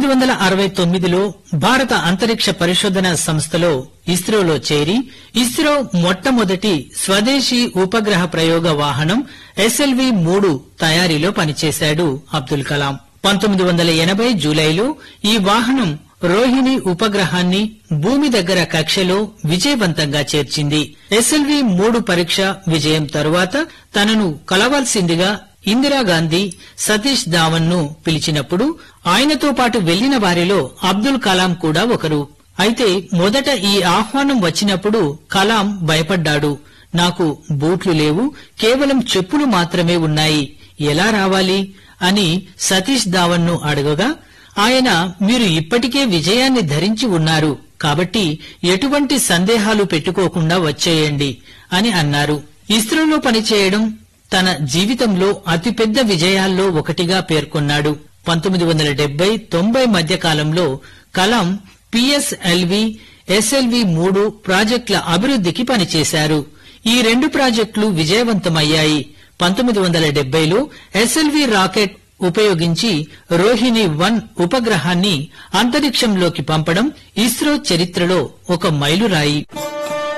వందల అరవై తొమ్మిదిలో భారత అంతరిక్ష పరిశోధన సంస్థలో ఇస్రోలో చేరి ఇస్రో మొట్టమొదటి స్వదేశీ ఉపగ్రహ ప్రయోగ వాహనం ఎస్ఎల్వి మూడు తయారీలో పనిచేశాడు అబ్దుల్ కలాం పంతొమ్మిది వందల ఎనభై జూలైలో ఈ వాహనం రోహిణి ఉపగ్రహాన్ని భూమి దగ్గర కక్షలో విజయవంతంగా చేర్చింది ఎస్ఎల్వి మూడు పరీక్ష విజయం తరువాత తనను కలవాల్సిందిగా ఇందిరాగాంధీ సతీష్ ధావన్ ను పిలిచినప్పుడు ఆయనతో పాటు వెళ్లిన వారిలో అబ్దుల్ కలాం కూడా ఒకరు అయితే మొదట ఈ ఆహ్వానం వచ్చినప్పుడు కలాం భయపడ్డాడు నాకు బూట్లు లేవు కేవలం చెప్పులు మాత్రమే ఉన్నాయి ఎలా రావాలి అని సతీష్ ధావన్ ను అడగగా ఆయన మీరు ఇప్పటికే విజయాన్ని ధరించి ఉన్నారు కాబట్టి ఎటువంటి సందేహాలు పెట్టుకోకుండా వచ్చేయండి అని అన్నారు ఇస్రోలో పనిచేయడం తన జీవితంలో అతిపెద్ద విజయాల్లో ఒకటిగా పేర్కొన్నాడు పంతొమ్మిది వందల డెబ్బై తొంభై మధ్య కాలంలో కలాం పిఎస్ఎల్వి ఎస్ఎల్వి మూడు ప్రాజెక్టుల అభివృద్ధికి పనిచేశారు ఈ రెండు ప్రాజెక్టులు విజయవంతమయ్యాయి పంతొమ్మిది వందల డెబ్బైలో ఎస్ఎల్వి రాకెట్ ఉపయోగించి రోహిణి వన్ ఉపగ్రహాన్ని అంతరిక్షంలోకి పంపడం ఇస్రో చరిత్రలో ఒక మైలురాయి